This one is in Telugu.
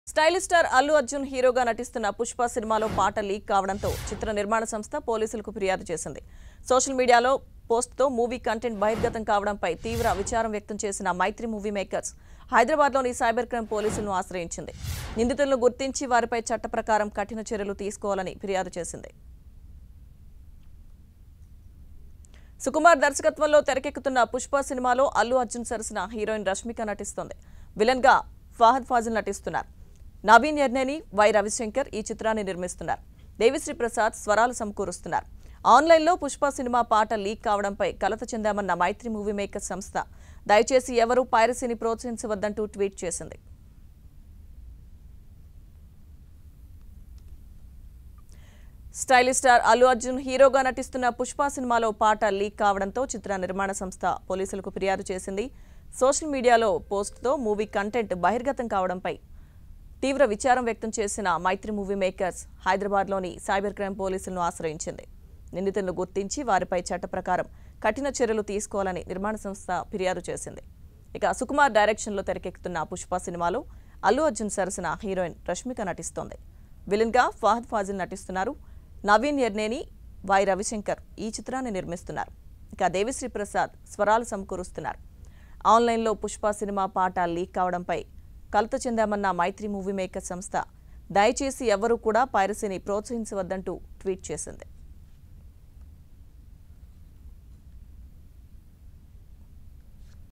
స్టైలిష్ స్టార్ అల్లు అర్జున్ హీరోగా నటిస్తున్న పుష్ప సినిమాలో పాట లీక్ కావడంతో చిత్ర నిర్మాణ సంస్థ పోలీసులకు ఫిర్యాదు చేసింది సోషల్ మీడియాలో పోస్ట్తో మూవీ కంటెంట్ బహిర్గతం కావడంపై తీవ్ర విచారం వ్యక్తం చేసిన మైత్రి మూవీ మేకర్స్ హైదరాబాద్లోని సైబర్ క్రైమ్ పోలీసులను ఆశ్రయించింది నిందితులను గుర్తించి వారిపై చట్ట ప్రకారం కఠిన చర్యలు తీసుకోవాలని ఫిర్యాదు చేసింది సుకుమార్ దర్శకత్వంలో తెరకెక్కుతున్న పుష్ప సినిమాలో అల్లు అర్జున్ సరసన హీరోయిన్ రష్మిక నటిస్తోంది విలన్ గా ఫహద్ ఫాజిల్ నటిస్తున్నారు నవీన్ ఎర్నేని వై రవిశంకర్ ఈ చిత్రాన్ని నిర్మిస్తున్నారు దేవిశ్రీ ప్రసాద్ స్వరాలు సమకూరుస్తున్నారు ఆన్లైన్లో పుష్ప సినిమా పాట లీక్ కావడంపై కలత చెందామన్న మైత్రి మూవీ మేకర్ సంస్థ దయచేసి ఎవరూ పైరసీని ప్రోత్సహించవద్దంటూ ట్వీట్ చేసింది స్టైలిష్ స్టార్ అల్లు అర్జున్ హీరోగా నటిస్తున్న పుష్ప సినిమాలో పాట లీక్ కావడంతో చిత్ర నిర్మాణ సంస్థ పోలీసులకు ఫిర్యాదు చేసింది సోషల్ మీడియాలో పోస్ట్తో మూవీ కంటెంట్ బహిర్గతం కావడంపై తీవ్ర విచారం వ్యక్తం చేసిన మైత్రి మూవీ మేకర్స్ హైదరాబాద్లోని సైబర్ క్రైమ్ పోలీసులను ఆశ్రయించింది నిందితులను గుర్తించి వారిపై చట్ట ప్రకారం కఠిన చర్యలు తీసుకోవాలని నిర్మాణ సంస్థ ఫిర్యాదు చేసింది ఇక సుకుమార్ డైరెక్షన్లో తెరకెక్కుతున్న పుష్ప సినిమాలో అల్లు అర్జున్ సరసన హీరోయిన్ రష్మిక నటిస్తోంది విలన్గా ఫహద్ ఫాజిల్ నటిస్తున్నారు నవీన్ ఎర్నేని వై రవిశంకర్ ఈ చిత్రాన్ని నిర్మిస్తున్నారు ఇక దేవిశ్రీ ప్రసాద్ స్వరాలు సమకూరుస్తున్నారు ఆన్లైన్లో పుష్ప సినిమా పాట లీక్ కావడంపై కలత చెందామన్న మైత్రి మూవీ మేకర్ సంస్థ దయచేసి ఎవరూ కూడా పైరసీని ప్రోత్సహించవద్దంటూ ట్వీట్ చేసింది